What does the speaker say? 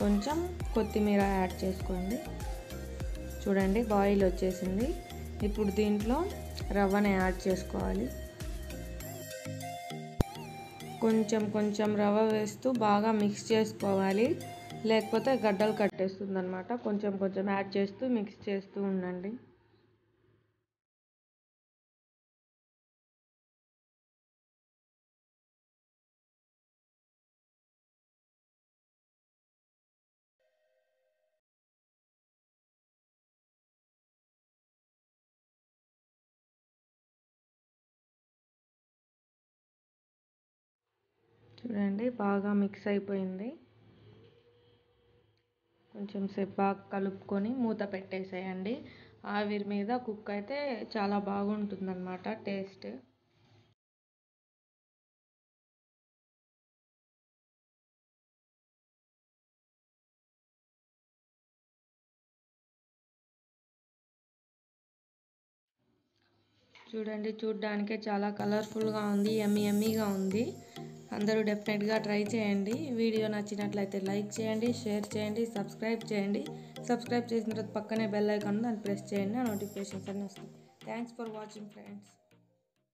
కొంచెం కొత్తిమీర యాడ్ చేసుకోండి చూడండి బాయిల్ వచ్చేసింది ఇప్పుడు దీంట్లో రవ్వని యాడ్ చేసుకోవాలి కొంచెం కొంచెం రవ్వ వేస్తూ బాగా మిక్స్ చేసుకోవాలి లేకపోతే గడ్డలు కట్టేస్తుంది అనమాట కొంచెం కొంచెం యాడ్ చేస్తూ మిక్స్ చేస్తూ ఉండండి చూడండి బాగా మిక్స్ అయిపోయింది కొంచెం సేపు బాగా కలుపుకొని మూత పెట్టేసేయండి ఆవిరి మీద కుక్ అయితే చాలా బాగుంటుందన్నమాట టేస్ట్ చూడండి చూడ్డానికే చాలా కలర్ఫుల్గా ఉంది ఎమ్మి ఎమ్మీగా ఉంది అందరూ డెఫినెట్గా ట్రై చేయండి వీడియో నచ్చినట్లయితే లైక్ చేయండి షేర్ చేయండి సబ్స్క్రైబ్ చేయండి సబ్స్క్రైబ్ చేసిన తర్వాత పక్కనే బెల్ ఐకాన్ దాన్ని ప్రెస్ చేయండి ఆ నోటిఫికేషన్స్ అన్నీ వస్తాయి థ్యాంక్స్ ఫర్ వాచింగ్ ఫ్రెండ్స్